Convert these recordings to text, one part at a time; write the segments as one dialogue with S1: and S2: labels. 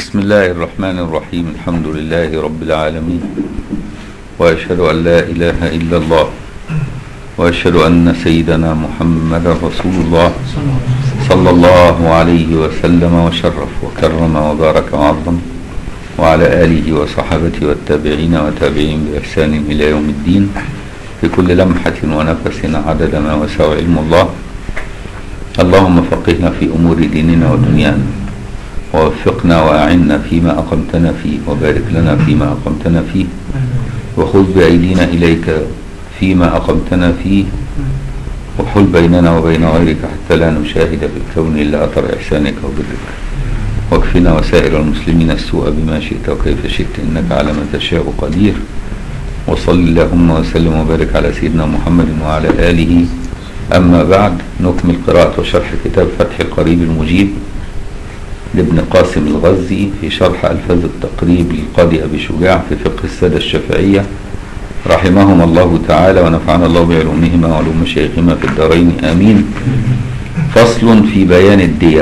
S1: بسم الله الرحمن الرحيم الحمد لله رب العالمين وأشهد أن لا إله إلا الله وأشهد أن سيدنا محمد رسول الله صلى الله عليه وسلم وشرف وكرم وبارك وعظم وعلى آله وصحبه والتابعين وتابعين بإحسان إلى يوم الدين في كل لمحة ونفس عدد ما وسع علم الله اللهم فقهنا في أمور ديننا ودنيانا ووفقنا وأعنا فيما أقمتنا فيه وبارك لنا فيما أقمتنا فيه وخذ بأيدينا إليك فيما أقمتنا فيه وحل بيننا وبين غيرك حتى لا نشاهد في الكون إلا أثر إحسانك وبرك واكفنا وسائر المسلمين السوء بما شئت وكيف شئت إنك على ما تشاء قدير وصل اللهم وسلم وبارك على سيدنا محمد وعلى آله أما بعد نكمل قراءة وشرح كتاب فتح القريب المجيب لابن قاسم الغزي في شرح ألفاظ التقريب للقاضي أبي شجاع في فقه السادة الشافعية رحمهم الله تعالى ونفعنا الله بعلومهما وعلوم شيخهما في الدارين آمين فصل في بيان الدية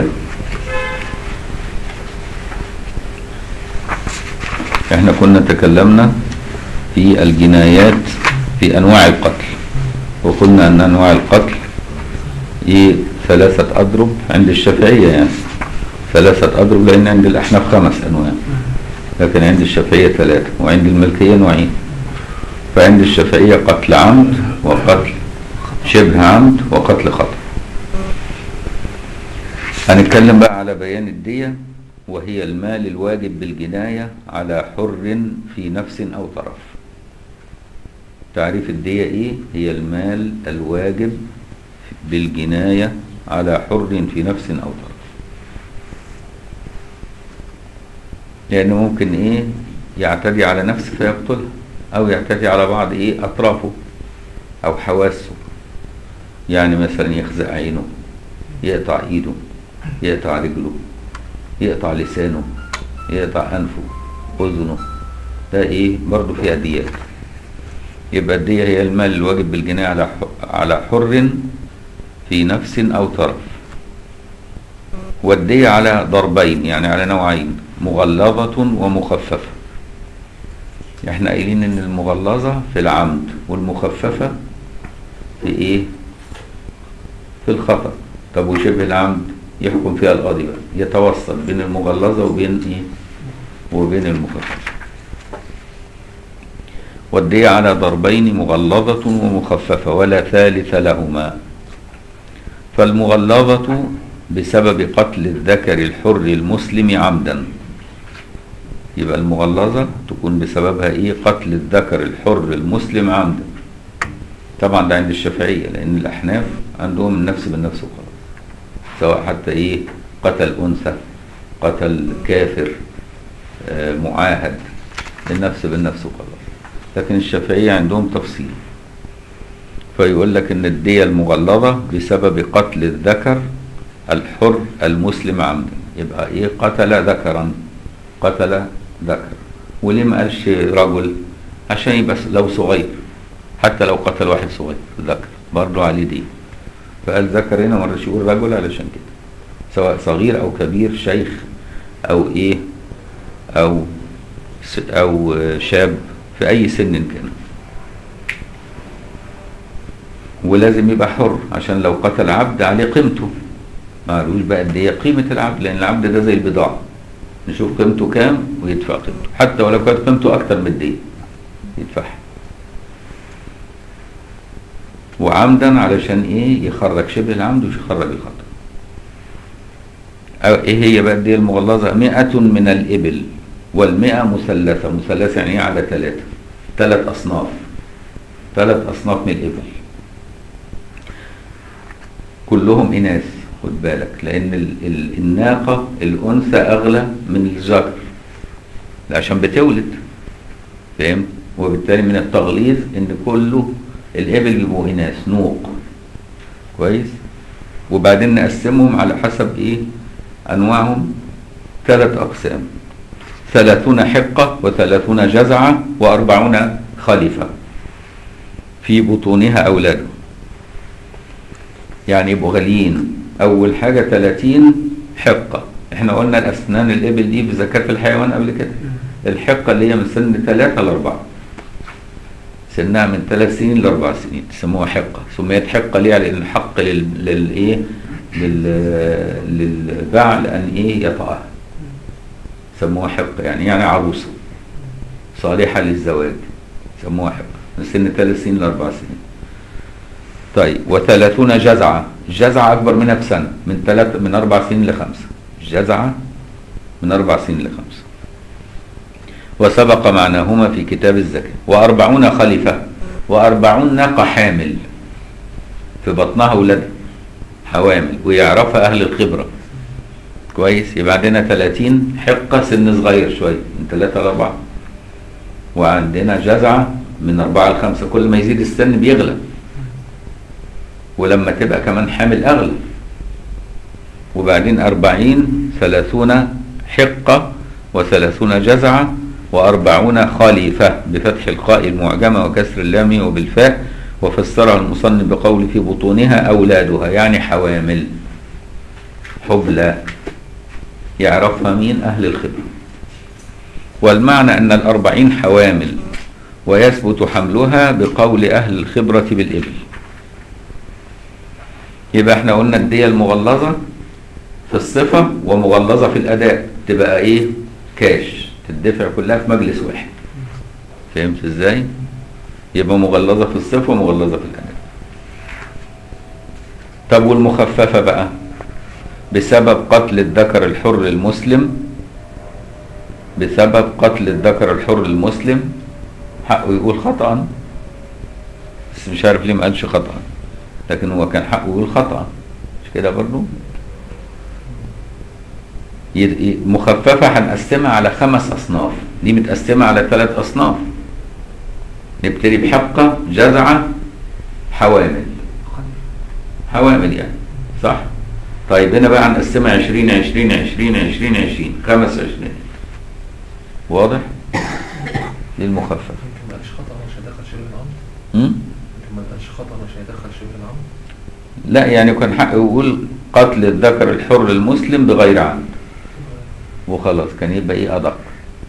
S1: احنا كنا تكلمنا في الجنايات في أنواع القتل وقلنا أن أنواع القتل إيه ثلاثة أضرب عند الشافعية يعني ثلاثة أضرب لأن عند الأحناف خمس أنواع لكن عند الشافعية ثلاثة وعند الملكية نوعين فعند الشافعية قتل عمد وقتل شبه عمد وقتل خطأ هنتكلم بقى على بيان الدية وهي المال الواجب بالجناية على حر في نفس أو طرف تعريف الدية إيه؟ هي المال الواجب بالجناية على حر في نفس أو طرف لأنه ممكن إيه يعتدي على نفسه فيقتلها أو يعتدي على بعض إيه أطرافه أو حواسه يعني مثلا يخزق عينه يقطع إيده يقطع رجله يقطع لسانه يقطع أنفه أذنه ده إيه برضه فيها ديات يبقى الدية هي المال الواجب بالجناية على على حر في نفس أو طرف والدية على ضربين يعني على نوعين مغلظة ومخففة احنا قايلين ان المغلظة في العمد والمخففة في ايه في الخطأ طب وشبه العمد يحكم فيها القاضي بقى يتوسط بين المغلظة وبين ايه وبين المخففة والدية على ضربين مغلظة ومخففة ولا ثالث لهما فالمغلظة بسبب قتل الذكر الحر المسلم عمدا يبقى المغلظة تكون بسببها ايه قتل الذكر الحر المسلم عمدا طبعا ده عند الشافعية لان الاحناف عندهم النفس بالنفس وخلاص سواء حتى ايه قتل انثى قتل كافر آه معاهد النفس بالنفس وخلاص لكن الشافعية عندهم تفصيل فيقول لك ان الدية المغلظة بسبب قتل الذكر الحر المسلم عمدا يبقى ايه قتل ذكرا قتل ذكر وليه ما قالش رجل عشان يبقى لو صغير حتى لو قتل واحد صغير ذكر برضه عليه دي فقال ذكر هنا مرة يقول رجل علشان كده سواء صغير او كبير شيخ او ايه او او شاب في اي سن كان ولازم يبقى حر عشان لو قتل عبد عليه قيمته ما قالوش بقى قد ايه قيمه العبد لان العبد ده زي البضاعه نشوف قيمته كام ويدفع قيمته حتى ولو كانت قيمته اكتر من الدين يدفعها وعمدا علشان ايه يخرج شبه العمد ومش يخرج الخطا ايه هي بقى الدية المغلظة مئة من الإبل والمئة مثلثة مثلثة يعني ايه على ثلاثة ثلاث أصناف ثلاث أصناف من الإبل كلهم إناث خد بالك لأن ال ال الناقة الأنثى أغلى من الذكر عشان بتولد فاهم وبالتالي من التغليظ إن كله الإبل يبقوا إناث نوق كويس وبعدين نقسمهم على حسب إيه أنواعهم ثلاث أقسام ثلاثون حقة وثلاثون جزعة وأربعون خليفة في بطونها أولاد يعني يبقوا غاليين أول حاجة ثلاثين حقة احنا قلنا الاسنان الابل دي بزكاة الحيوان قبل كده الحقة اللي هي من سن ثلاثة لأربعة سنها من ثلاث سنين لأربع سنين سموها حقة سميت حقة ليه لأن الحق لل... للإيه لل... للبعل أن إيه يطأها سموها حقة يعني يعني عروسة صالحة للزواج سموها حقة من سن ثلاث سنين لأربع سنين طيب وثلاثون جزعة الجزعة أكبر منها بسنة من ثلاث من أربع سنين لخمسة الجزعة من أربع سنين لخمسة وسبق معناهما في كتاب الزكاة وأربعون خليفة وأربعون ناقة حامل في بطنها ولادها حوامل ويعرفها أهل الخبرة كويس يبقى عندنا 30 حقة سن صغير شوية من 3 ل 4 وعندنا جزعة من 4 ل 5 كل ما يزيد السن بيغلى ولما تبقى كمان حامل أغلى وبعدين أربعين ثلاثون حقة وثلاثون جزعة وأربعون خليفة بفتح القاء المعجمة وكسر اللام وبالفاء وفسرها المصنف بقول في بطونها أولادها يعني حوامل حبلى يعرفها مين أهل الخبرة والمعنى أن الأربعين حوامل ويثبت حملها بقول أهل الخبرة بالإبل يبقى احنا قلنا الدية المغلظة في الصفة ومغلظة في الأداء تبقى ايه كاش تدفع كلها في مجلس واحد فهمت ازاي يبقى مغلظة في الصفة ومغلظة في الأداء طب والمخففة بقى بسبب قتل الذكر الحر المسلم بسبب قتل الذكر الحر المسلم حقه يقول خطأ بس مش عارف ليه ما قالش خطأ لكن هو كان حقه يقول خطأ مش كده برضو مخففة هنقسمها على خمس أصناف دي متقسمة على ثلاث أصناف نبتدي بحقة جزعة حوامل حوامل يعني صح طيب هنا بقى هنقسمها عشرين عشرين عشرين عشرين عشرين خمس عشرين واضح للمخفف
S2: يمكن ما قالش خطأ مش هيدخل شبه الأمر
S1: م?
S2: يمكن ما قالش خطأ مش هيدخل شبه الأمر
S1: لا يعني كان حقه يقول قتل الذكر الحر المسلم بغير عمد وخلاص كان يبقى ايه أدق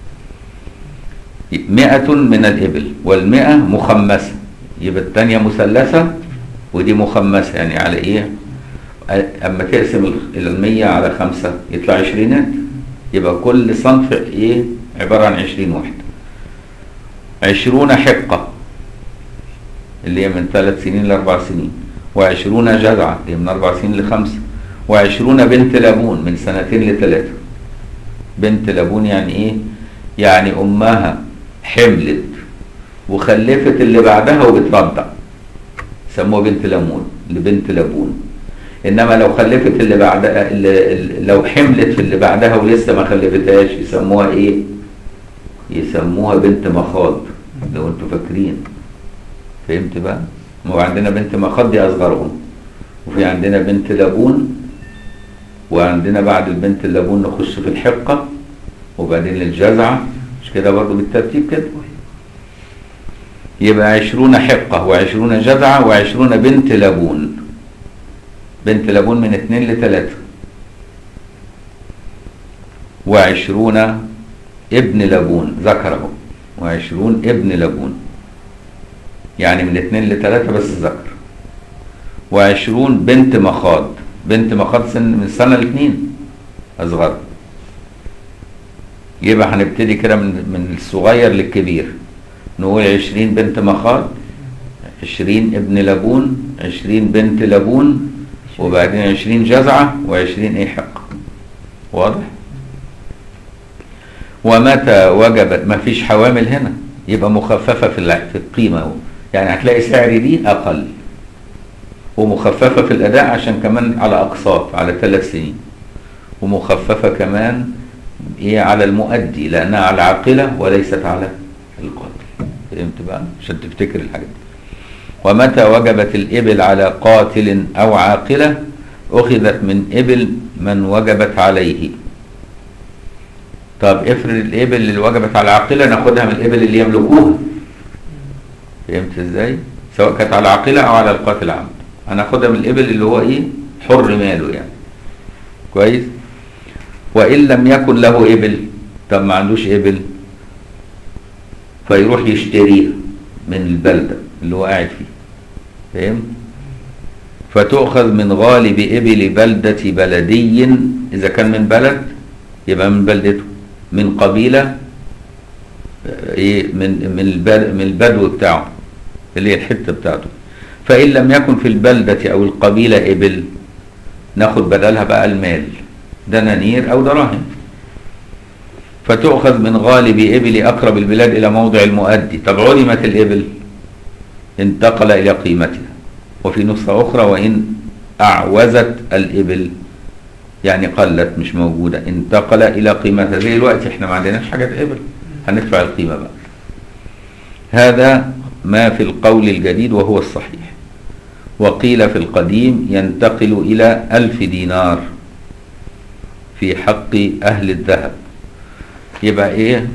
S1: مئة من الإبل والمئة مخمسة يبقى الثانية مثلثة ودي مخمسة يعني على إيه أما تقسم ال- المية على خمسة يطلع عشرينات يبقى كل صنف إيه عبارة عن عشرين واحدة عشرون حقة اللي هي من ثلاث سنين لأربع سنين وعشرون جذعة اللي هي من أربع سنين لخمسة وعشرون بنت لبون من سنتين لثلاثة بنت لبون يعني إيه يعني أمها حملت وخلفت اللي بعدها وبترضع سموها بنت لمون لبنت لبون انما لو خلفت اللي بعدها اللي اللي- لو حملت في اللي بعدها ولسه ما خلفتهاش يسموها ايه يسموها بنت مخاض لو انتوا فاكرين فهمت بقى ما هو عندنا بنت مخاض دي اصغرهم وفي عندنا بنت لبون وعندنا بعد البنت اللبون نخش في الحقه وبعدين الجزعه مش كده برضو بالترتيب كده يبقى عشرون حقة وعشرون جذعة وعشرون بنت لبون بنت لبون من اتنين لتلاتة وعشرون ابن لبون ذكره وعشرون ابن لبون يعني من اتنين لتلاتة بس ذكر وعشرون بنت مخاض بنت مخاض سن من سنة لاتنين أصغر يبقى هنبتدي كده من من الصغير للكبير نقول عشرين بنت مخاض عشرين ابن لبون عشرين بنت لبون وبعدين عشرين جزعة وعشرين ايه حق واضح ومتى وجبت ما فيش حوامل هنا يبقى مخففة في الع- في القيمة اهو. يعني هتلاقي سعر دي أقل ومخففة في الأداء عشان كمان على أقساط على ثلاث سنين ومخففة كمان ايه على المؤدي لأنها على العاقلة وليست على القاتل فهمت بقى عشان تفتكر الحاجات دي ومتى وجبت الإبل على قاتل أو عاقلة أخذت من إبل من وجبت عليه طب افرض الإبل اللي وجبت على العاقلة ناخدها من الإبل اللي يملكوها فهمت ازاي؟ سواء كانت على العاقلة أو على القاتل عمد هناخدها من الإبل اللي هو إيه؟ حر ماله يعني كويس؟ وإن لم يكن له إبل طب ما عندوش إبل فيروح يشتريها من البلدة اللي هو قاعد فيه فاهم فتؤخذ من غالب إبل بلدة بلدي إذا كان من بلد يبقى من بلدته من قبيلة إيه من من البد- من البدو بتاعه اللي هي الحتة بتاعته فإن لم يكن في البلدة أو القبيلة إبل ناخد بدلها بقى المال دنانير أو دراهم فتؤخذ من غالب إبل أقرب البلاد إلى موضع المؤدي طب علمت الإبل انتقل إلى قيمتها وفي نسخة أخرى وإن أعوزت الإبل يعني قلت مش موجودة انتقل إلى قيمتها زي الوقت احنا ما عندناش حاجة إبل هندفع القيمة بقى هذا ما في القول الجديد وهو الصحيح وقيل في القديم ينتقل إلى ألف دينار في حق أهل الذهب يبقى إيه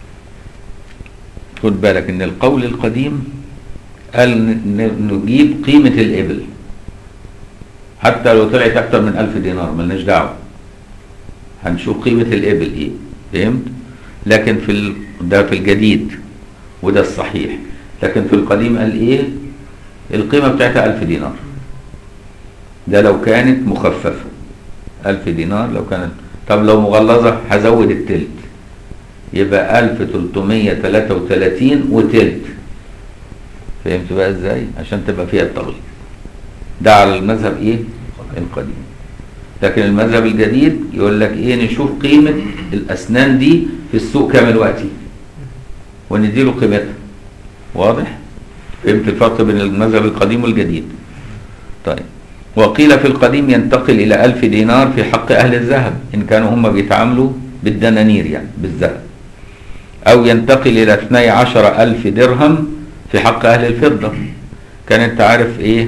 S1: خد بالك إن القول القديم قال ن- نجيب قيمة الإبل حتى لو طلعت أكتر من ألف دينار ملناش دعوة هنشوف قيمة الإبل إيه فهمت لكن في ال... ده في الجديد وده الصحيح لكن في القديم قال إيه القيمة بتاعتها ألف دينار ده لو كانت مخففة ألف دينار لو كانت طب لو مغلظة هزود التلت يبقى ألف تلتمية تلاتة وتلاتين وتلت فهمت بقى ازاي عشان تبقى فيها التغليظ ده على المذهب ايه القديم لكن المذهب الجديد يقول لك ايه نشوف قيمة الاسنان دي في السوق كام دلوقتي ونديله قيمتها واضح فهمت الفرق بين المذهب القديم والجديد طيب وقيل في القديم ينتقل إلى ألف دينار في حق أهل الذهب إن كانوا هم بيتعاملوا بالدنانير يعني بالذهب أو ينتقل إلى 12 ألف درهم في حق أهل الفضة كان أنت عارف إيه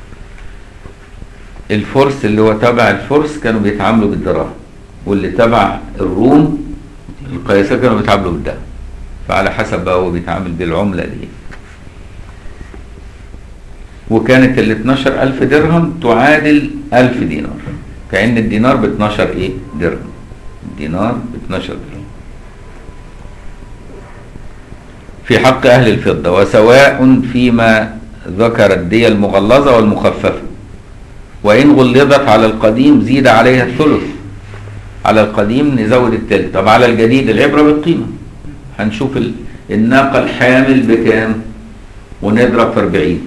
S1: الفرس اللي هو تبع الفرس كانوا بيتعاملوا بالدراهم واللي تبع الروم القيصر كانوا بيتعاملوا بالذهب فعلى حسب بقى هو بيتعامل بالعملة دي وكانت ال 12000 درهم تعادل 1000 دينار كأن الدينار ب 12 ايه درهم الدينار ب 12 درهم في حق أهل الفضة وسواء فيما ذكر الدية المغلظة والمخففة وإن غلظت على القديم زيد عليها الثلث على القديم نزود التلت طب على الجديد العبرة بالقيمة هنشوف ال- الناقة الحامل بكام ونضرب في 40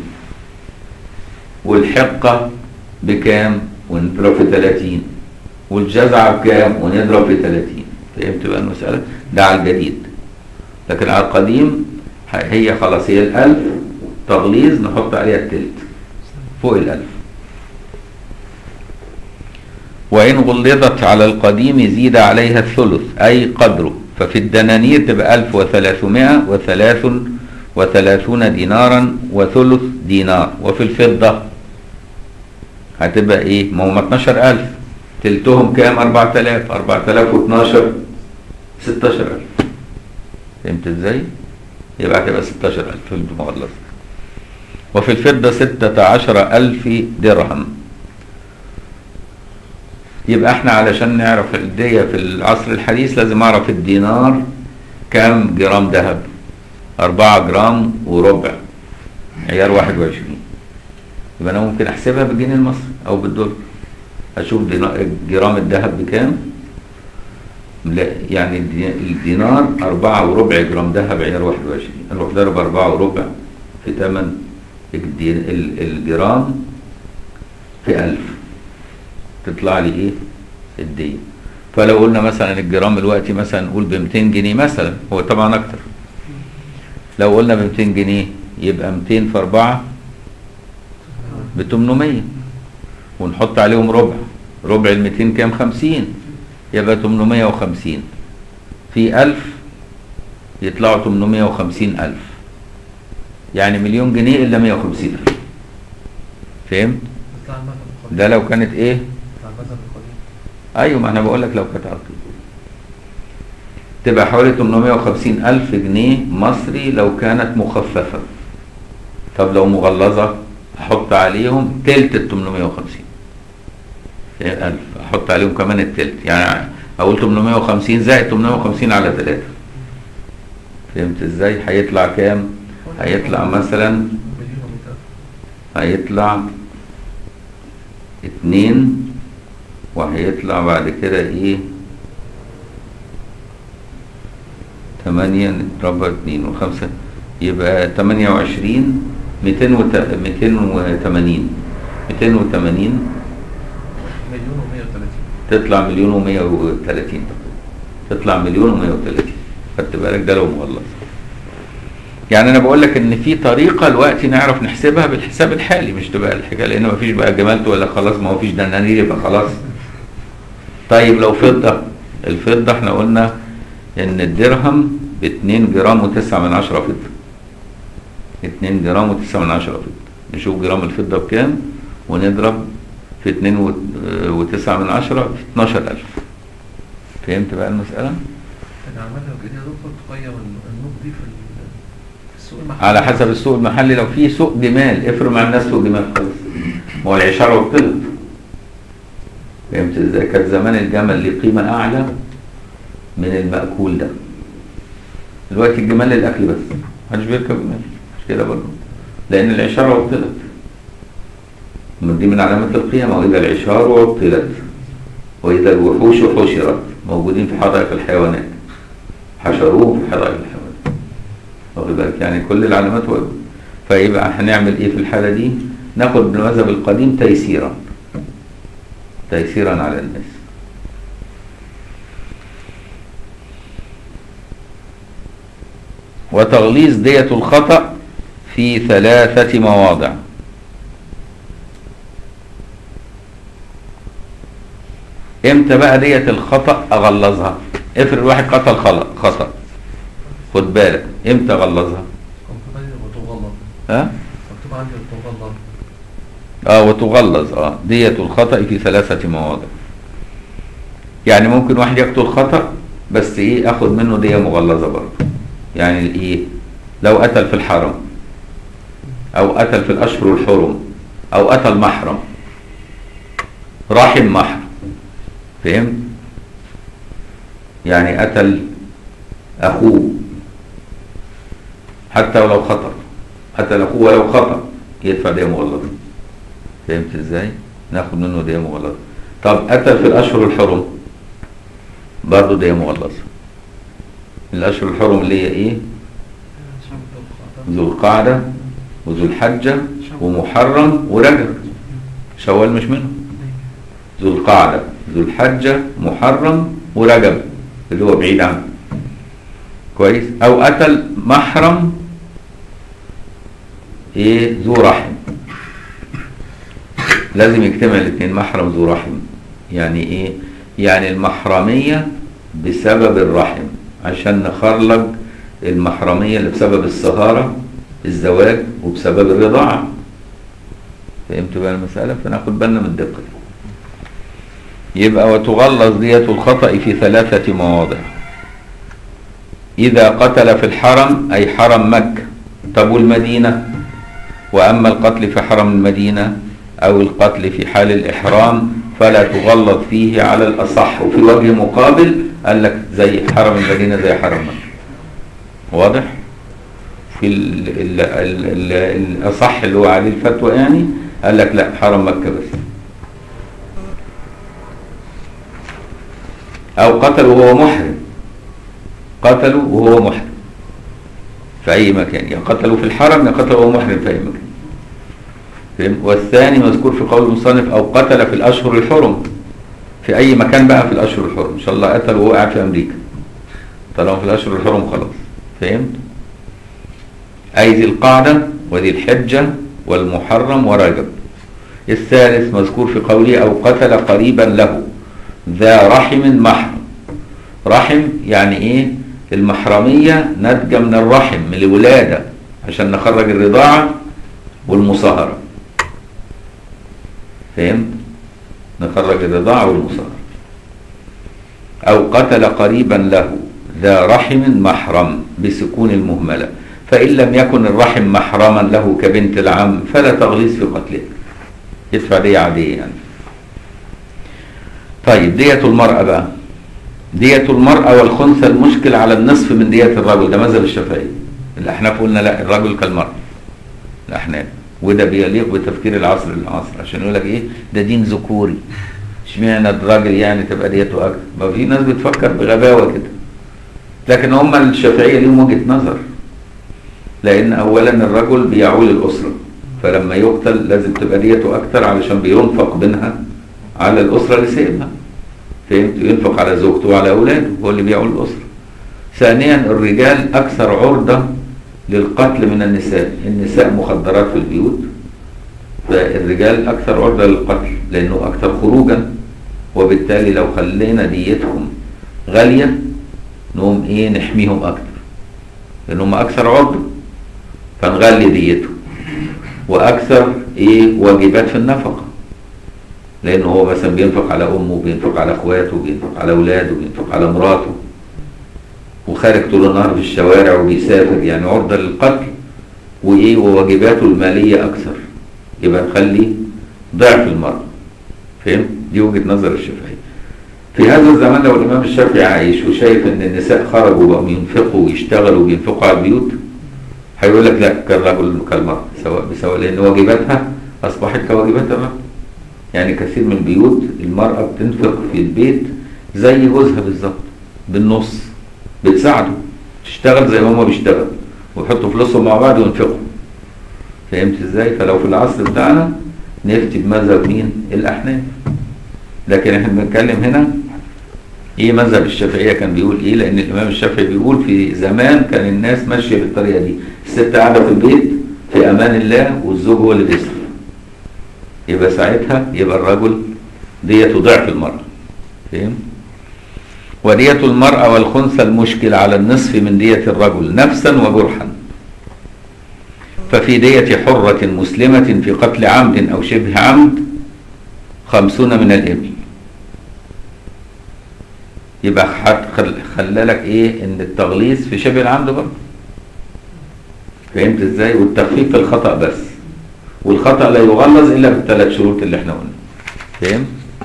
S1: والحقة بكام ونضرب في 30 والجزعة بكام ونضرب في 30 فهمت بقى المسألة ده على الجديد لكن على القديم ه- هي خلاص هي الألف تغليظ نحط عليها التلت فوق الألف وإن غلظت على القديم زيد عليها الثلث أي قدره ففي الدنانير تبقى ألف وثلاثمائة وثلاث وثلاثون دينارا وثلث دينار وفي الفضة هتبقى ايه ما هم 12000 تلتهم كام 4000 4012 16000 فهمت ازاي يبقى هتبقى 16000 في المغلظ وفي الفضة 16000 درهم يبقى احنا علشان نعرف الدية في العصر الحديث لازم اعرف الدينار كام جرام ذهب أربعة جرام وربع عيار واحد وعشرين يبقى أنا ممكن أحسبها بالجنيه المصري أو بالدولار أشوف دينا- جرام الذهب بكام لا يعني الدي- الدينار أربعة وربع جرام ذهب عيار واحد وعشرين أروح ضرب أربعة وربع في ثمن الدي- ال- الجرام في ألف تطلع لي إيه الدية فلو قلنا مثلا الجرام دلوقتي مثلا نقول ب 200 جنيه مثلا هو طبعا أكتر لو قلنا ب 200 جنيه يبقى 200 في 4 ب 800 ونحط عليهم ربع ربع ال 200 كام 50 يبقى 850 في 1000 يطلعوا 850 ألف يعني مليون جنيه إلا 150 ألف فهمت؟
S2: بتاع المذهب القديم
S1: ده لو كانت إيه؟
S2: بتاع المذهب القديم
S1: أيوة ما أنا بقول لك لو كانت عقيدة تبقى حوالي 850 ألف جنيه مصري لو كانت مخففة طب لو مغلظة أحط عليهم تلت ال 850 ألف أحط عليهم كمان التلت يعني اقول 850 زائد 850 على 3 فهمت ازاي هيطلع كام هيطلع مثلا
S2: مليون ومئة
S1: هيطلع اتنين وهيطلع بعد كده ايه تمانية نضربها اتنين وخمسة يبقى تمانية وعشرين ميتين وت... ميتين وتمانين ميتين وتمانين
S2: مليون ومئة وثلاثين
S1: تطلع مليون ومية وتلاتين تطلع مليون ومية وتلاتين خدت بالك ده لو مغلظ يعني انا بقول لك ان في طريقه دلوقتي نعرف نحسبها بالحساب الحالي مش تبقى الحكايه لان ما فيش بقى جمالت ولا خلاص ما هو فيش دنانير يبقى خلاص طيب لو فضه الفضه احنا قلنا ان الدرهم ب 2 جرام و9 من 10 فضه 2 جرام و9 من 10 فضه نشوف جرام الفضه بكام ونضرب في 2 و9 من 10 في 12000 فهمت بقى المساله؟
S2: العمالة الجديدة يا دكتور تقيم النقط دي في ال- في السوق المحلي
S1: على حسب السوق المحلي لو في سوق جمال افرض مع الناس سوق جمال خالص ما هو العشاره والطلب فهمت ازاي كان زمان الجمل ليه قيمه اعلى من المأكول ده دلوقتي الجمال للاكل بس محدش بيركب جمال مش كده برضه لان العشاره والطلب ما دي من علامات القيامه واذا العشار عطلت واذا الوحوش حشرت موجودين في حدائق الحيوانات حشروه في حدائق الحيوانات واخد بالك يعني كل العلامات واقفة. فيبقى هنعمل ايه في الحاله دي ناخد من المذهب القديم تيسيرا تيسيرا على الناس وتغليظ دية الخطأ في ثلاثة مواضع امتى بقى دية الخطأ اغلظها افرض واحد قتل خلق خطأ خد بالك امتى اغلظها
S2: مكتوب عندي وتغلط
S1: ها
S2: مكتوب عندي وتغلط
S1: اه وتغلظ اه دية الخطأ في ثلاثة مواضع يعني ممكن واحد يقتل خطأ بس ايه اخد منه دية مغلظة برضه يعني ايه لو قتل في الحرم او قتل في الاشهر الحرم او قتل محرم رحم محرم فهمت يعني قتل اخوه حتى ولو خطأ قتل اخوه ولو خطأ يدفع دية مغلظة فهمت ازاي ناخد منه دية مغلظة طب قتل في الاشهر الحرم برضه دية مغلظة الاشهر الحرم اللي هي ايه ذو القعدة وذو الحجة ومحرم ورجب شوال مش منهم ذو القعدة ذو الحجة محرم ورجب اللي هو بعيد عنه كويس او قتل محرم ايه ذو رحم لازم يجتمع الاثنين محرم ذو رحم يعني ايه يعني المحرمية بسبب الرحم عشان نخرج المحرمية اللي بسبب الصهارة الزواج وبسبب الرضاعة فهمت بقى المسألة فناخد بالنا من الدقة دي يبقى وتغلظ دية الخطأ في ثلاثة مواضع إذا قتل في الحرم أي حرم مكة طب والمدينة وأما القتل في حرم المدينة أو القتل في حال الإحرام فلا تغلظ فيه على الأصح وفي وجه مقابل قال لك زي حرم المدينة زي حرم مكة واضح؟ في ال ال ال ال الأصح اللي هو عليه الفتوى يعني قال لك لا حرم مكة بس أو قتله وهو محرم قتله وهو محرم في أي مكان يا قتله في الحرم يا قتله وهو محرم في أي مكان فهم؟ والثاني مذكور في قول المصنف أو قتل في الأشهر الحرم في أي مكان بقى في الأشهر الحرم إن شاء الله قتل وهو قاعد في أمريكا طالما في الأشهر الحرم خلاص فهمت؟ أي ذي القعدة وذي الحجة والمحرم ورجب الثالث مذكور في قوله أو قتل قريبا له ذا رحم محرم رحم يعني ايه المحرمية ناتجة من الرحم من الولادة عشان نخرج الرضاعة والمصاهرة فهمت نخرج الرضاعة والمصاهرة أو قتل قريبا له ذا رحم محرم بسكون المهملة فإن لم يكن الرحم محرما له كبنت العم فلا تغليظ في قتله يدفع دية عادية يعني طيب دية المرأة بقى دية المرأة والخنثى المشكل على النصف من دية الرجل ده مذهب الشافعي الأحناف قلنا لا الرجل كالمرأة الأحناف وده بيليق بتفكير العصر للعصر عشان يقول لك ايه ده دين ذكوري اشمعنى الراجل يعني تبقى ديته اكتر ما في ناس بتفكر بغباوه كده لكن هم الشافعيه ليهم وجهه نظر لان اولا الرجل بيعول الاسره فلما يقتل لازم تبقى ديته اكتر علشان بينفق منها على الاسره اللي سايبها فهمت ينفق على زوجته وعلى اولاده هو اللي بيعول الاسره ثانيا الرجال اكثر عرضه للقتل من النساء النساء مخدرات في البيوت فالرجال اكثر عرضه للقتل لانه اكثر خروجا وبالتالي لو خلينا ديتهم غاليه نقوم ايه نحميهم اكتر لانهم اكثر عرضه فنغلي ديتهم واكثر ايه واجبات في النفقه لانه هو مثلا بينفق على امه وبينفق على اخواته وبينفق على اولاده وبينفق على مراته وخارج طول النهار في الشوارع وبيسافر يعني عرضه للقتل وايه وواجباته الماليه اكثر يبقى نخلي ضعف المرأة فهمت دي وجهه نظر الشافعي في هذا الزمان لو الامام الشافعي عايش وشايف ان النساء خرجوا بقوا ينفقوا ويشتغلوا وبينفقوا على البيوت هيقول لك لا كالرجل كالمرأة سواء بسواء لان واجباتها اصبحت كواجبات الرجل يعني كثير من البيوت المرأة بتنفق في البيت زي جوزها بالظبط بالنص بتساعده تشتغل زي ما هما بيشتغل ويحطوا فلوسهم مع بعض وينفقوا فهمت ازاي فلو في العصر بتاعنا نفتي بمذهب مين الاحناف لكن احنا بنتكلم هنا ايه مذهب الشافعيه كان بيقول ايه لان الامام الشافعي بيقول في زمان كان الناس ماشيه بالطريقه دي الست قاعده في البيت في امان الله والزوج هو اللي بيصرف يبقى ساعتها يبقى الرجل ديته ضعف المرأة فهم ودية المرأة والخنثى المشكل على النصف من دية الرجل نفسا وجرحا ففي دية حرة مسلمة في قتل عمد أو شبه عمد خمسون من الإبل يبقى خلالك إيه إن التغليظ في شبه العمد برضه فهمت إزاي والتخفيف في الخطأ بس والخطأ لا يغلظ إلا بالثلاث شروط اللي احنا قلنا فهم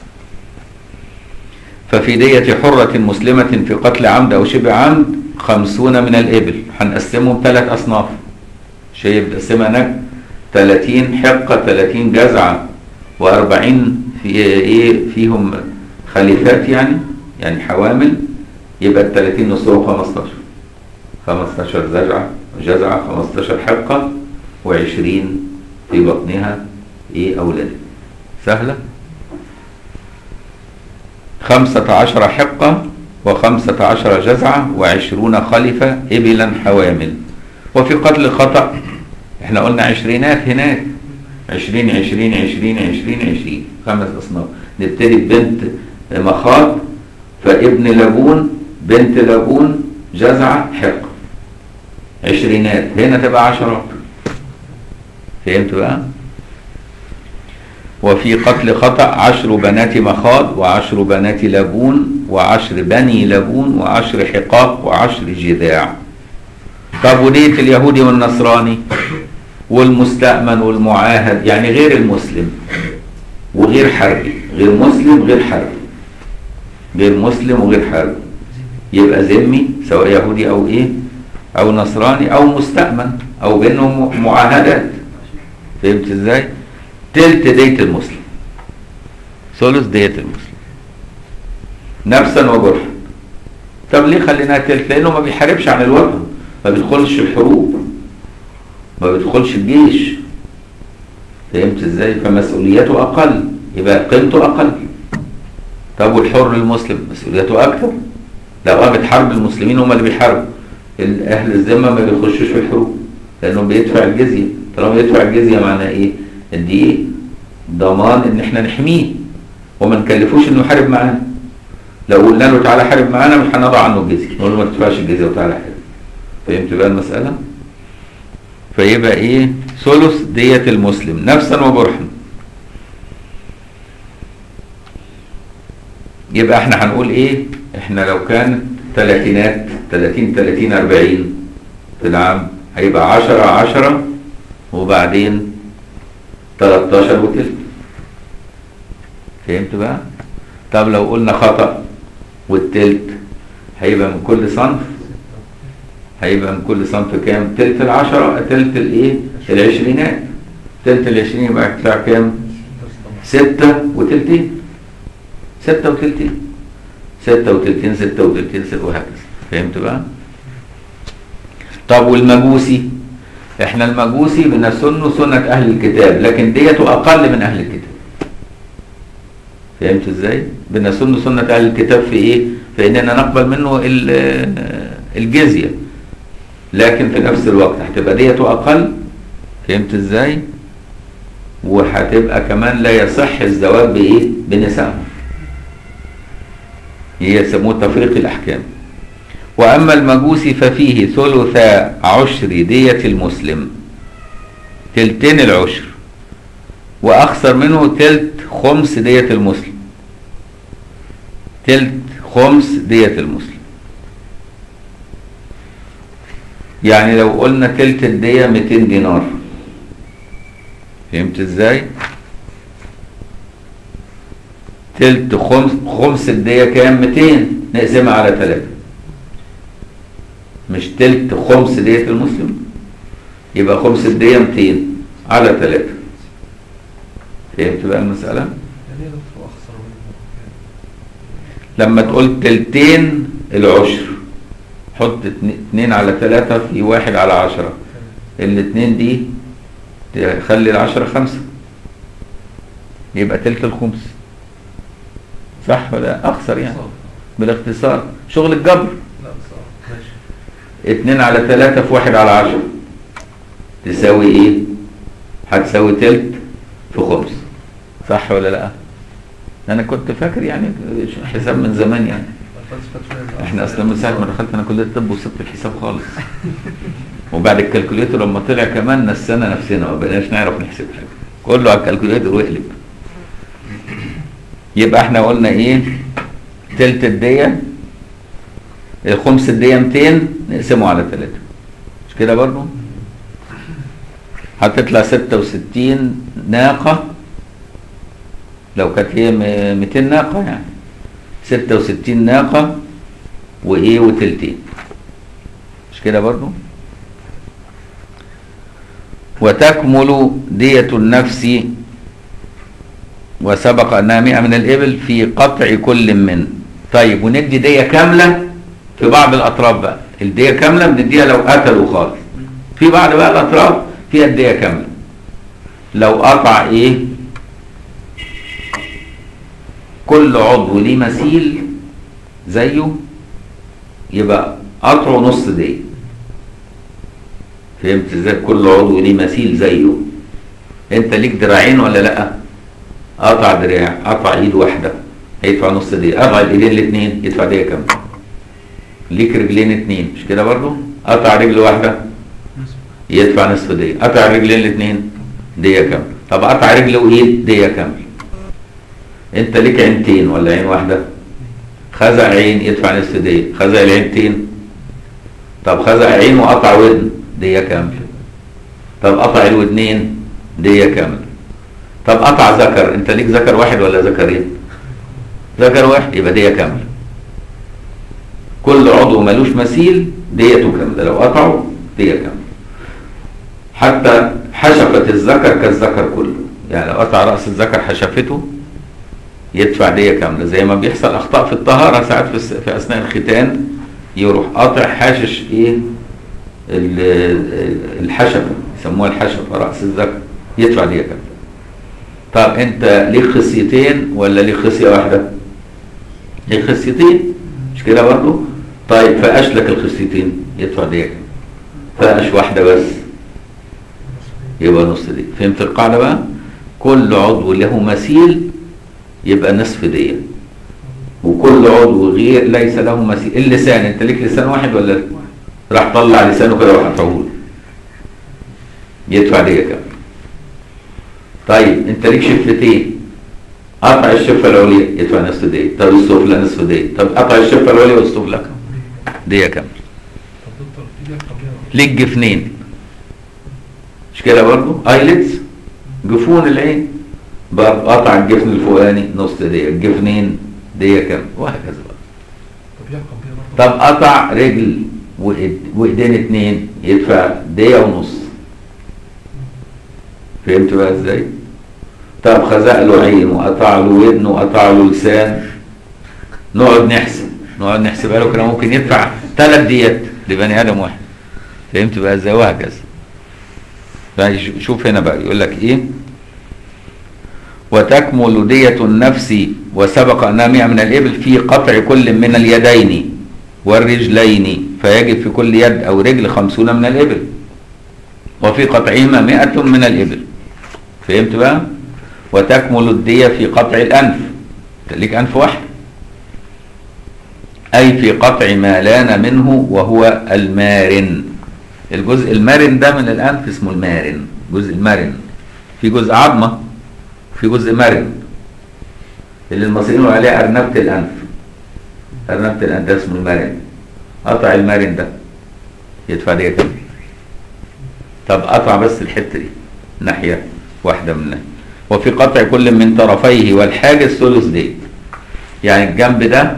S1: ففي دية حرة مسلمة في قتل عمد أو شبه عمد خمسون من الإبل هنقسمهم ثلاث أصناف شايف بقسمها هناك 30 حقة 30 جزعة و40 في ايه فيهم خليفات يعني يعني حوامل يبقى ال 30 نصهم 15 15 زجعة جزعة 15 حقة و20 في بطنها ايه اولاد سهلة خمسة عشر حقة وخمسة عشر جزعة وعشرون خلفة إبلا حوامل وفي قتل الخطأ احنا قلنا عشرينات هناك عشرين عشرين عشرين عشرين عشرين خمس أصناف نبتدي ببنت مخاض فابن لبون بنت لبون جزعة حقة عشرينات هنا تبقى عشرات فهمت بقى وفي قتل خطأ عشر بنات مخاض وعشر بنات لبون وعشر بني لبون وعشر حقاق وعشر جذاع طب ودية اليهودي والنصراني والمستأمن والمعاهد يعني غير المسلم وغير حربي غير مسلم غير حربي غير مسلم وغير حربي يبقى ذمي سواء يهودي او ايه او نصراني او مستأمن او بينهم معاهدات فهمت ازاي تلت دية المسلم ثلث دية المسلم نفسا وجرحا طب ليه خليناها تلت لانه ما بيحاربش عن الوطن ما بيدخلش الحروب ما بيدخلش الجيش فهمت ازاي فمسؤوليته اقل يبقى قيمته اقل طب والحر المسلم مسؤوليته اكثر لو قامت حرب المسلمين هم اللي بيحاربوا اهل الذمه ما بيخشوش في الحروب لانهم بيدفع الجزيه طالما يدفع الجزيه معناها ايه ان دي ضمان ان احنا نحميه وما نكلفوش انه يحارب معانا لو قلنا له تعالى حارب معانا مش هنضع عنه الجزيه نقول له ما تدفعش الجزيه وتعالى حارب فهمت بقى المساله فيبقى ايه ثلث دية المسلم نفسا وجرحا يبقى احنا هنقول ايه احنا لو كانت تلاتينات تلاتين تلاتين اربعين في العام هيبقى عشرة عشرة وبعدين تلاتاشر وتلت فهمت بقى طب لو قلنا خطأ والتلت هيبقى من كل صنف هيبقى من كل صنف كام تلت العشرة تلت الايه العشرينات تلت العشرين يبقى هيطلع كام ستة وتلتين ستة وتلتين ستة وتلتين ستة وتلتين ستة وهكذا فهمت بقى طب والمجوسي احنا المجوسي بنسنه سنة اهل الكتاب لكن ديته اقل من اهل الكتاب فهمت ازاي بنسن سنة اهل الكتاب في ايه في اننا نقبل منه ال- الجزية لكن في نفس الوقت هتبقى ديته اقل فهمت ازاي وهتبقى كمان لا يصح الزواج بايه بنسائهم يسموه تفريق الاحكام واما المجوسي ففيه ثلث عشر دية المسلم تلتين العشر واخسر منه تلت خمس دية المسلم تلت خمس دية المسلم يعني لو قلنا تلت الدية 200 دينار فهمت ازاي تلت خمس خمس الدية كام 200 نقسمها على ثلاثة مش تلت خمس دية المسلم يبقى خمس الدية 200 على ثلاثة فهمت بقى المسألة
S2: يعني ايه دكتور اخسر منه
S1: لما تقول تلتين العشر حط اتنين- اتنين على ثلاثة في واحد على عشرة الاتنين دي تخلي العشرة خمسة يبقى تلت الخمس صح ولا أخسر يعني
S2: صعب.
S1: بالاختصار شغل الجبر
S2: لا صعب ماشي
S1: اتنين على ثلاثة في واحد على عشرة تساوي ايه هتساوي تلت في خمس صح ولا لا انا كنت فاكر يعني حساب من زمان يعني
S2: الفلسفة شوية
S1: احنا اصلا من ساعه ما دخلت انا كليه الطب وسبت الحساب خالص وبعد الكالكوليتر لما طلع كمان نسينا نفسنا ما بقيناش نعرف نحسب حاجه كله على الكالكوليتر واقلب يبقى احنا قلنا ايه تلت الدية الخمس الدية 200 نقسمه على ثلاثة مش كده برضو هتطلع 66 ناقة لو كانت هي م- 200 ناقة يعني 66 ناقة وإيه وتلتين مش كده برضو وتكمل دية النفس وسبق أنها مئة من الإبل في قطع كل من طيب وندي دية كاملة في بعض الأطراف بقى الدية كاملة بنديها لو قتلوا خالص في بعض بقى الأطراف فيها الدية كاملة لو قطع إيه كل عضو ليه مثيل زيه يبقى قطعه نص دية فهمت ازاي كل عضو ليه مثيل زيه انت ليك دراعين ولا لا قطع دراع قطع ايد واحده هيدفع نص دية قطع الايدين الاثنين يدفع دية كام ليك رجلين اثنين مش كده برضو قطع رجل واحده يدفع نصف دية قطع الرجلين الاثنين دية كاملة طب قطع رجل وايد دية كاملة انت ليك عينتين ولا عين واحدة خزع عين يدفع نصف دية خزع العينتين طب خزع عين وقطع ودن دية كاملة طب قطع الودنين دية كاملة طب قطع ذكر انت ليك ذكر واحد ولا ذكرين ذكر واحد يبقى دية كاملة كل عضو ملوش مثيل ديته كاملة لو قطعه دية كاملة حتى حشفة الذكر كالذكر كله يعني لو قطع رأس الذكر حشفته يدفع دية كاملة زي ما بيحصل أخطاء في الطهارة ساعات في, الس- في أثناء الختان يروح قاطع حاشش إيه ال- ال- الحشفة يسموها الحشفة رأس الذكر يدفع دية كاملة طب أنت ليك خصيتين ولا ليك خصية واحدة؟ ليك خصيتين مش كده برضه؟ طيب فقاش لك الخصيتين يدفع دية كاملة فقاش واحدة بس يبقى نص دية فهمت القاعدة بقى؟ كل عضو له مثيل يبقى نصف دية وكل عضو غير ليس له مثيل اللسان انت ليك لسان واحد ولا راح طلع لسانه كده وراح قطعهوله يدفع دية كام طيب انت ليك شفتين قطع الشفة العليا يدفع نصف دية طب السفلى نصف دية طب قطع الشفة العليا والسفلى دية كام
S2: طب دكتور في دي قبلها
S1: ليك جفنين مش كده برضو ايلتس جفون العين بقى قطع الجفن الفوقاني نص دية الجفنين دية كام وهكذا بقى طب قطع رجل وإيد- وايدين اتنين يدفع دية ونص فهمت بقى ازاي طب خزق له عين وقطع له ودن وقطع له لسان نقعد نحسب نقعد نحسبها له كده ممكن يدفع ثلاث ديات لبني ادم واحد فهمت بقى ازاي وهكذا بقى يش- شوف هنا بقى يقول لك ايه وتكمل دية النفس وسبق أنها مئة من الإبل في قطع كل من اليدين والرجلين فيجب في كل يد أو رجل خمسون من الإبل وفي قطعهما مئة من الإبل فهمت بقى وتكمل الدية في قطع الأنف ليك أنف واحد أي في قطع ما لان منه وهو المارن الجزء المرن ده من الأنف اسمه المارن جزء المرن في جزء عظمة في جزء مرن اللي المصريين يقولوا عليه أرنبة الأنف أرنبة الأنف ده اسمه المرن قطع المرن ده يدفع دي كام طب قطع بس الحتة دي ناحية واحدة منها وفي قطع كل من طرفيه والحاجز ثلث دي يعني الجنب ده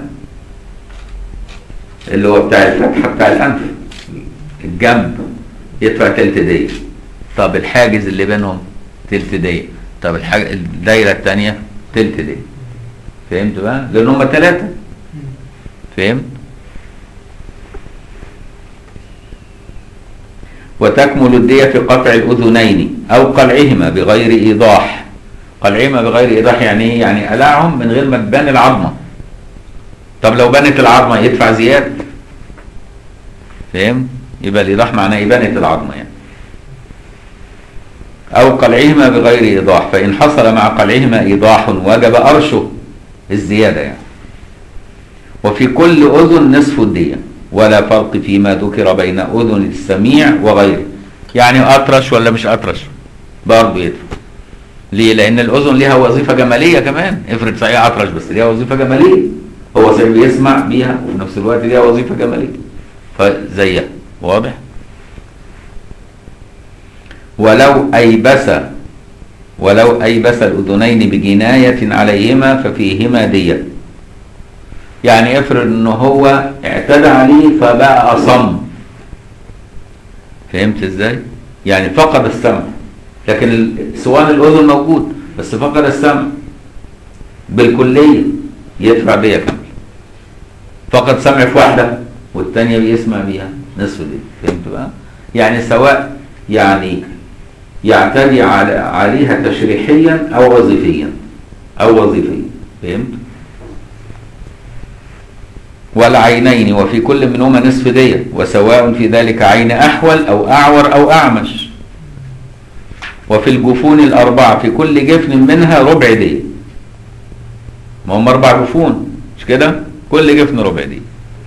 S1: اللي هو بتاع الفتحة بتاع الأنف الجنب يدفع تلت دي طب الحاجز اللي بينهم تلت دي طب الحاجة الدايرة التانية تلت دي فهمت بقى؟ لأن هما تلاتة فهمت؟ وتكمل الدية في قطع الأذنين أو قلعهما بغير إيضاح قلعهما بغير إيضاح يعني إيه؟ يعني قلعهم من غير ما تبان العظمة طب لو بانت العظمة يدفع زيادة فهم؟ يبقى الإيضاح معناه إبانة العظمة يعني أو قلعهما بغير إيضاح فإن حصل مع قلعهما إيضاح وجب أرشه الزيادة يعني وفي كل أذن نصف الدية ولا فرق فيما ذكر بين أذن السميع وغيره يعني أطرش ولا مش أطرش برضه يدفع ليه؟ لأن الأذن ليها وظيفة جمالية كمان افرض صحيح أطرش بس ليها وظيفة جمالية هو صحيح بيسمع بيها وفي نفس الوقت ليها وظيفة جمالية فزيها واضح؟ ولو أيبس ولو أيبس الأذنين بجناية عليهما ففيهما دية يعني افرض ان هو اعتدى عليه فبقى أصم فهمت ازاي؟ يعني فقد السمع لكن ال- سوان الأذن موجود بس فقد السمع بالكلية يدفع بيها كامل فقد سمع في واحدة والتانية بيسمع بيها نصف دي فهمت بقى؟ يعني سواء يعني يعتدي على عليها تشريحيا أو وظيفيا أو وظيفيا فهمت؟ والعينين وفي كل منهما نصف دية وسواء في ذلك عين أحول أو أعور أو أعمش وفي الجفون الأربعة في كل جفن منها ربع دية ما هم أربع جفون مش كده؟ كل جفن ربع دية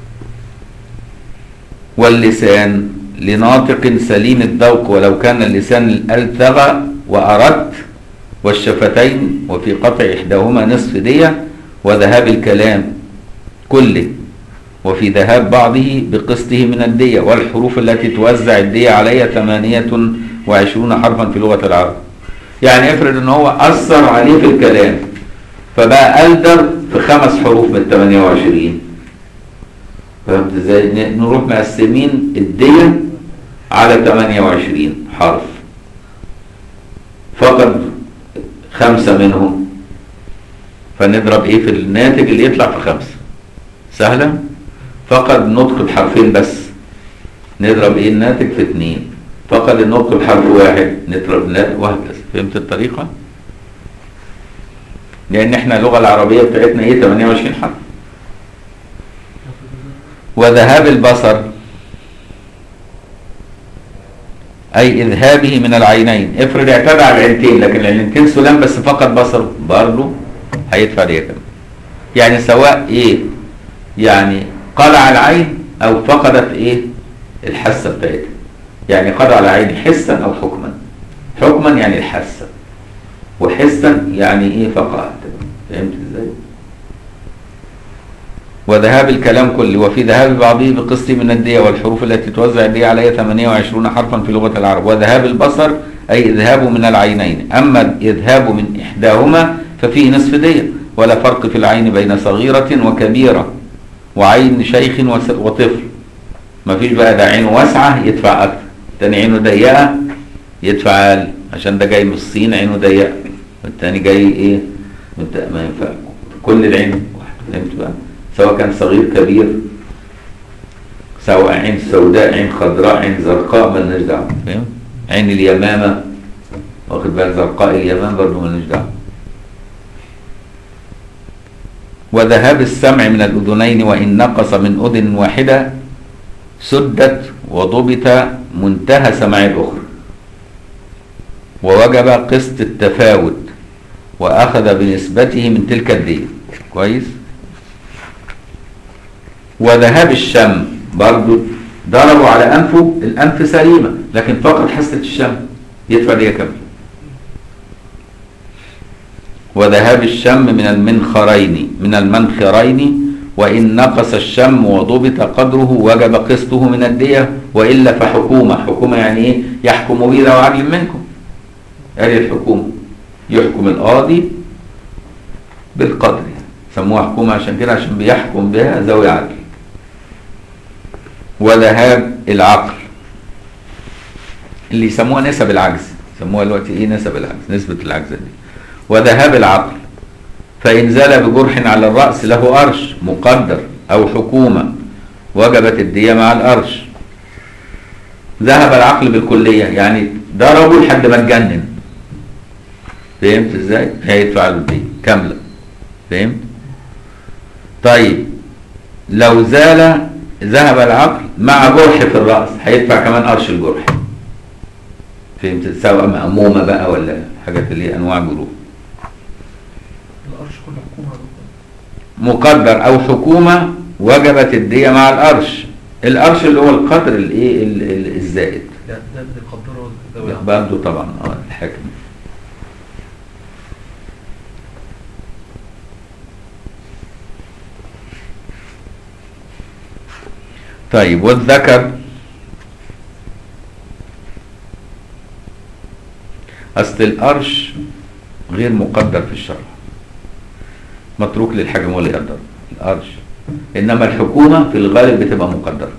S1: واللسان لناطق سليم الذوق ولو كان اللسان الألثغ وأردت والشفتين وفي قطع إحداهما نصف دية وذهاب الكلام كله وفي ذهاب بعضه بقسطه من الدية والحروف التي توزع الدية عليها ثمانية وعشرون حرفا في لغة العرب يعني افرض ان هو أثر عليه في الكلام فبقى ألدر في خمس حروف من 28 فهمت ازاي؟ ن- نروح مقسمين الدية على 28 حرف فقد خمسة منهم فنضرب ايه في الناتج اللي يطلع في خمسة سهلة فقد نطق بحرفين بس نضرب ايه الناتج في اتنين فقد النطق بحرف واحد نضرب الناتج وهكذا فهمت الطريقة لان احنا اللغة العربية بتاعتنا ايه 28 حرف وذهاب البصر أي إذهابه من العينين افرض اعتدى على العينتين لكن العينتين سلام بس فقد بصره برضه هيدفع دية كمان يعني سواء إيه يعني قلع العين أو فقدت إيه الحاسة بتاعتها يعني قلع العين حسا أو حكما حكما يعني الحاسة وحسا يعني إيه فقدت فهمت إزاي؟ وذهاب الكلام كله وفي ذهاب بعضه بقسط من الدية والحروف التي توزع الدية عليها 28 حرفا في لغة العرب وذهاب البصر أي إذهاب من العينين أما الإذهاب من إحداهما ففيه نصف دية ولا فرق في العين بين صغيرة وكبيرة وعين شيخ وس- وطفل مفيش بقى ده عينه واسعة يدفع أكتر التاني عينه ضيقة يدفع أقل عشان ده جاي من الصين عينه ضيقة والتاني جاي إيه مت- ما ينفع كل العين واحد فهمت بقى سواء كان صغير كبير سواء عين سوداء عين خضراء عين زرقاء ملناش دعوة فاهم عين اليمامة واخد بالك زرقاء اليمامة برضه ملناش دعوة وذهاب السمع من الأذنين وإن نقص من أذن واحدة سدت وضبط منتهى سماع الأخرى ووجب قسط التفاوت وأخذ بنسبته من تلك الدية كويس وذهاب الشم برضو ضربوا على أنفه الأنف سليمة لكن فقط حاسة الشم يدفع دية كاملة وذهاب الشم من المنخرين من المنخرين وإن نقص الشم وضبط قدره وجب قسطه من الدية وإلا فحكومة حكومة يعني إيه يحكم به ذو عدل منكم هذه الحكومة يحكم القاضي بالقدر سموها حكومة عشان كده عشان بيحكم بها ذوي عدل وذهاب العقل اللي يسموها نسب العجز يسموها دلوقتي ايه نسب العجز نسبة العجز دي وذهاب العقل فإن زال بجرح على الرأس له أرش مقدر أو حكومة وجبت الدية مع الأرش ذهب العقل بالكلية يعني ضربه لحد ما اتجنن فهمت ازاي؟ هيدفع له الدية كاملة فهمت؟ طيب لو زال ذهب العقل مع جرح في الرأس هيدفع كمان قرش الجرح فهمت سواء مأمومة بقى ولا حاجات اللي هي أنواع جروح
S2: القرش كله حكومة يا دكتور.
S1: مقدر او حكومه وجبت الديه مع القرش القرش اللي هو القدر الايه ال- ال- الزائد
S2: لا ده اللي قدره ذوي عدل.
S1: برضه طبعا اه الحاكم طيب والذكر اصل القرش غير مقدر في الشرع متروك للحاكم ولا يقدر القرش انما الحكومه في الغالب بتبقى مقدره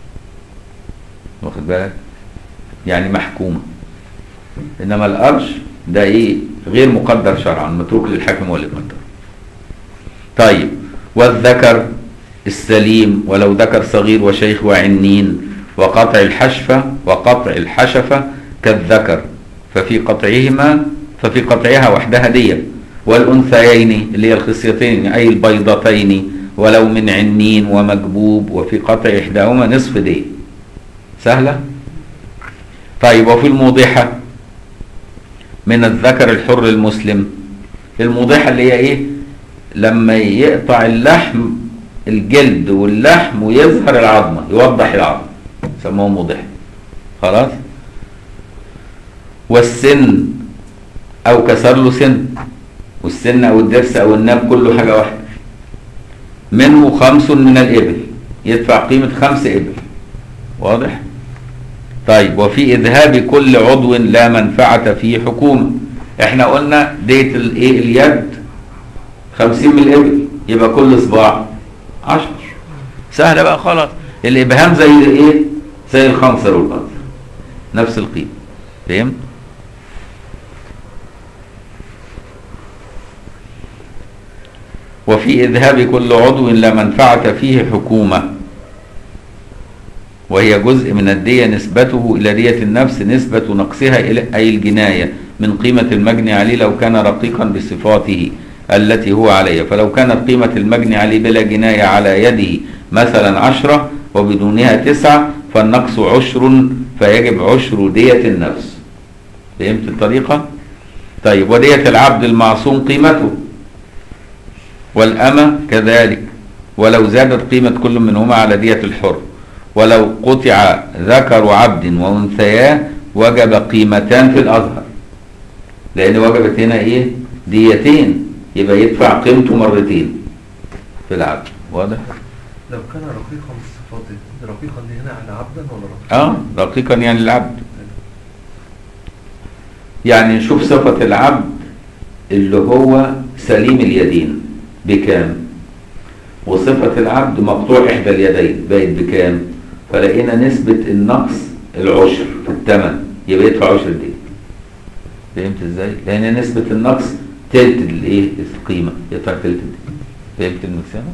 S1: واخد بالك يعني محكومه انما القرش ده ايه غير مقدر شرعا متروك للحاكم ولا يقدر طيب والذكر السليم ولو ذكر صغير وشيخ وعنين وقطع الحشفة وقطع الحشفة كالذكر ففي قطعهما ففي قطعها وحدها دية والأنثيين اللي هي الخصيتين أي البيضتين ولو من عنين ومكبوب وفي قطع إحداهما نصف دية سهلة طيب وفي الموضحة من الذكر الحر المسلم الموضحة اللي هي ايه لما يقطع اللحم الجلد واللحم ويظهر العظمة يوضح العظمة سموه موضحة خلاص والسن او كسر له سن والسن او الضرس او الناب كله حاجة واحدة منه خمس من الإبل يدفع قيمة خمس إبل واضح طيب وفي إذهاب كل عضو لا منفعة فيه حكومة احنا قلنا ديت الايه اليد خمسين من الإبل يبقى كل صباع عشر سهلة بقى خلاص الإبهام زي الايه زي الخنصر والقدر نفس القيمة فهمت وفي إذهاب كل عضو لا منفعة فيه حكومة وهي جزء من الدية نسبته إلى دية النفس نسبة نقصها إلى أي الجناية من قيمة المجني عليه لو كان رقيقا بصفاته التي هو عليها فلو كانت قيمة المجني عليه بلا جناية على يده مثلا عشرة وبدونها تسعة فالنقص عشر فيجب عشر دية النفس فهمت الطريقة؟ طيب ودية العبد المعصوم قيمته والأمة كذلك ولو زادت قيمة كل منهما على دية الحر ولو قطع ذكر عبد وأنثياه وجب قيمتان في الأظهر لأن وجبت هنا إيه ديتين يبقى يدفع قيمته مرتين في العبد واضح؟
S2: لو كان رقيقا بالصفات دي رقيقا دي هنا على عبدا ولا رقيقا؟
S1: اه رقيقا يعني العبد يعني نشوف صفة العبد اللي هو سليم اليدين بكام وصفة العبد مقطوع إحدى اليدين بقت بكام؟ فلقينا نسبة النقص العشر في الثمن يبقى يدفع عشر دي فهمت ازاي؟ لأن نسبة النقص تلت الايه؟ القيمة يدفع تلت دي فهمت المكسبة؟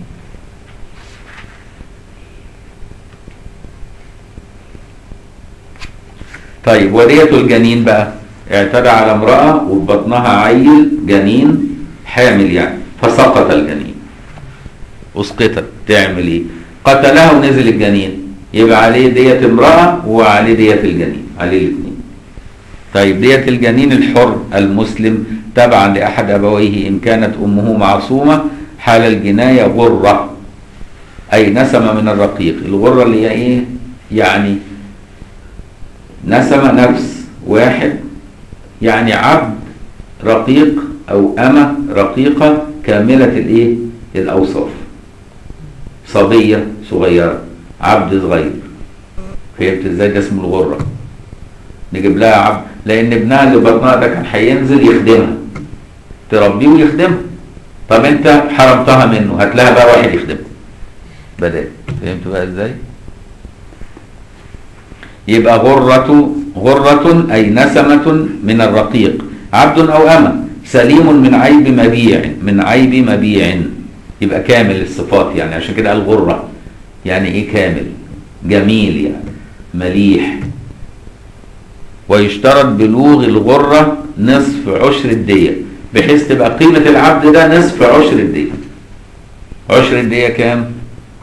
S1: طيب ودية الجنين بقى اعتدى على امرأة وبطنها عيل جنين حامل يعني فسقط الجنين اسقطت تعمل ايه قتلها ونزل الجنين يبقى عليه دية امرأة وعليه دية الجنين عليه الاثنين طيب دية الجنين الحر المسلم تبعا لأحد أبويه إن كانت أمه معصومة حال الجناية غرة أي نسمة من الرقيق الغرة اللي هي إيه يعني نسمة نفس واحد يعني عبد رقيق أو أمة رقيقة كاملة الإيه الأوصاف صبية صغيرة عبد صغير فهمت ازاي ده اسمه الغرة نجيب لها عبد لأن ابنها اللي بطنها ده كان هينزل يخدمها تربيه ويخدمها طب انت حرمتها منه هات لها بقى واحد يخدمها بدل فهمت بقى ازاي يبقى غرة غرة أي نسمة من الرقيق عبد أو أمة سليم من عيب مبيع من عيب مبيع يبقى كامل الصفات يعني عشان كده قال غرة يعني ايه كامل جميل يعني مليح ويشترط بلوغ الغرة نصف عشر الدية بحيث تبقى قيمة العبد ده نصف عشر الدية عشر الدية كام؟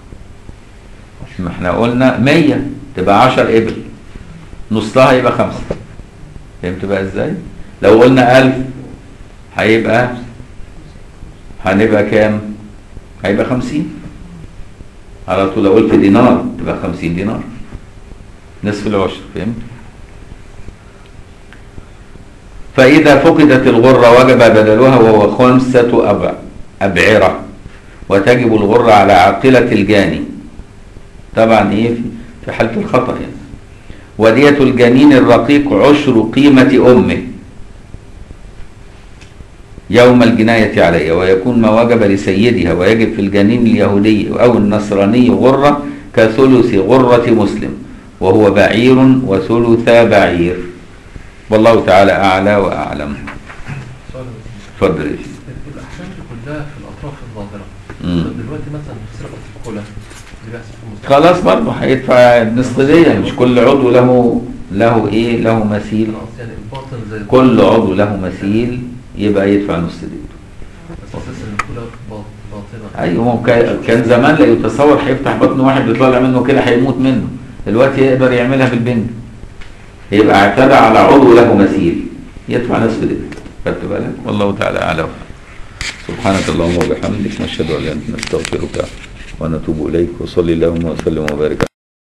S1: ما احنا قلنا مية تبقى عشر إبل نصها يبقى خمسة فهمت بقى ازاي؟ لو قلنا ألف هيبقى هنبقى كام؟ هيبقى خمسين على طول لو قلت دينار تبقى خمسين دينار نصف العشر فهمت؟ فإذا فقدت الغرة وجب بدلها وهو خمسة أبع أبعرة وتجب الغرة على عاقلة الجاني طبعا إيه في حالة الخطأ يعني ودية الجنين الرقيق عشر قيمة أمه يوم الجناية عليها ويكون ما وجب لسيدها ويجب في الجنين اليهودي أو النصراني غرة كثلث غرة مسلم وهو بعير وثلث بعير والله تعالى أعلى وأعلم
S2: سؤال بس.
S1: اتفضل يا سيدي.
S2: الأحكام دي كلها في الأطراف الظاهرة
S1: مم.
S2: طب دلوقتي مثلا في سرقة الكلى اللي بيحصل في المستشفى
S1: خلاص برضه هيدفع النصف دية مش كل عضو له له ايه له مثيل
S2: خلاص يعني الباطن زي
S1: كل عضو له مثيل يبقى يدفع نص ديته
S2: بس أساس إن الكلى باط- باطنة
S1: ايوه ما هو كا- كان زمان لا يتصور هيفتح بطن واحد بيطلع منه كده هيموت منه دلوقتي يقدر يعملها في البنج يبقى اعتدى على عضو له مثيل يدفع نصف ديته خدت بالك والله تعالى اعلم سبحانك اللهم وبحمدك نشهد ان لا اله الا انت نستغفرك ونتوب اليك وصلي اللهم وسلم وبارك